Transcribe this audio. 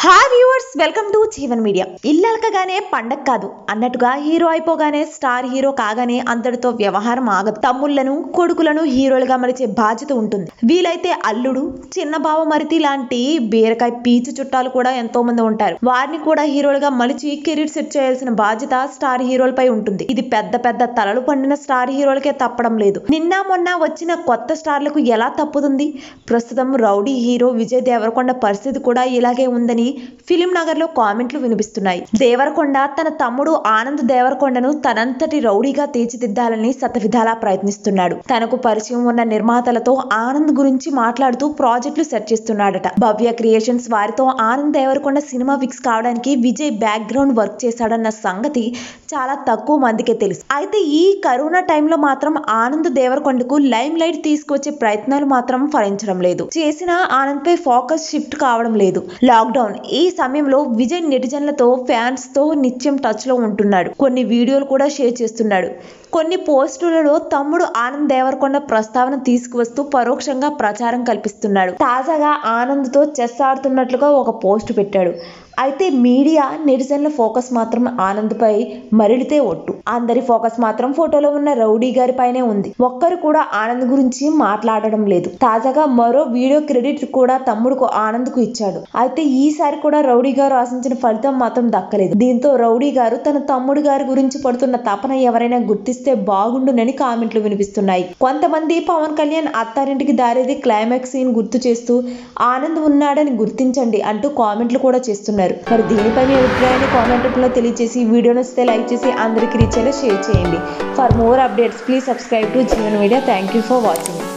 hi viewers welcome to Jeevan media ఇల్లలకగానే పండగ కాదు అన్నట్టుగా హీరో అయిపోగానే స్టార్ హీరో కాగానే అందరితో వ్యవహారం ఆగదు తమ్ముళ్లను కొడుకులను హీరోలుగా మలిచే బాధ్యత ఉంటుంది వీలైతే అల్లుడు చిన్న బావ మరిది లాంటి బీరకాయ పీచు చుట్టాలు కూడా ఎంతో మంది ఉంటారు వారిని కూడా హీరోలుగా మలిచి కెరీర్ సెట్ చేయాల్సిన బాధ్యత స్టార్ హీరోలపై ఉంటుంది ఇది పెద్ద పెద్ద తలలు పండిన స్టార్ హీరోలకే తప్పడం లేదు నిన్న మొన్న వచ్చిన కొత్త స్టార్లకు ఎలా తప్పుతుంది ప్రస్తుతం రౌడీ హీరో విజయ్ దేవరకొండ పరిస్థితి కూడా ఇలాగే ఉందని ఫిలిం నగర్ లో కామెంట్లు వినిపిస్తున్నాయి దేవరకొండ తన తమ్ముడు ఆనంద్ దేవరకొండను తనంతటి రౌడీగా తీర్చిదిద్దాలని శతవిధాలా ప్రయత్నిస్తున్నాడు తనకు పరిచయం ఉన్న నిర్మాతలతో ఆనంద్ గురించి మాట్లాడుతూ ప్రాజెక్టులు సెట్ చేస్తున్నాడట భవ్య క్రియేషన్స్ వారితో ఆనంద్ దేవరకొండ సినిమా ఫిక్స్ కావడానికి విజయ్ బ్యాక్గ్రౌండ్ వర్క్ చేశాడన్న సంగతి చాలా తక్కువ మందికే తెలుసు అయితే ఈ కరోనా టైంలో మాత్రం ఆనంద్ దేవరకొండకు లైమ్ లైట్ తీసుకొచ్చే ప్రయత్నాలు మాత్రం ఫలించడం లేదు చేసిన ఆనంద్ పై ఫోకస్ షిఫ్ట్ కావడం లేదు లాక్డౌన్ ఈ సమయంలో విజయ్ నెటిజన్లతో ఫ్యాన్స్ తో నిత్యం టచ్ లో ఉంటున్నాడు కొన్ని వీడియోలు కూడా షేర్ చేస్తున్నాడు కొన్ని పోస్టులలో తమ్ముడు ఆనంద్ దేవరకొండ ప్రస్తావన తీసుకువస్తూ పరోక్షంగా ప్రచారం కల్పిస్తున్నాడు తాజాగా ఆనంద్ తో చెస్ ఆడుతున్నట్లుగా ఒక పోస్ట్ పెట్టాడు అయితే మీడియా నెటిజన్ల ఫోకస్ మాత్రం ఆనంద్ పై మరలితే ఒట్టు అందరి ఫోకస్ మాత్రం ఫోటోలో ఉన్న రౌడీ గారి పైనే ఉంది ఒక్కరు కూడా ఆనంద్ గురించి మాట్లాడడం లేదు తాజాగా మరో వీడియో క్రెడిట్ కూడా తమ్ముడుకు ఆనంద్ కు ఇచ్చాడు అయితే ఈసారి కూడా రౌడీ గారు ఆశించిన ఫలితం మాత్రం దక్కలేదు దీంతో రౌడీ గారు తన తమ్ముడు గారి గురించి పడుతున్న తపన ఎవరైనా గుర్తిస్తే బాగుండునని కామెంట్లు వినిపిస్తున్నాయి కొంతమంది పవన్ కళ్యాణ్ అత్తారింటికి దారేది క్లైమాక్స్ సీన్ గుర్తు చేస్తూ ఆనంద్ ఉన్నాడని గుర్తించండి అంటూ కామెంట్లు కూడా చేస్తున్నారు మరి దీనిపై మీ అభిప్రాయాన్ని కామెంట్ రూపంలో తెలియజేసి వీడియో నచ్చితే లైక్ చేసి అందరికీ రీచ్ అయ్యేలా షేర్ చేయండి for more updates please subscribe to Jeevan media thank you for watching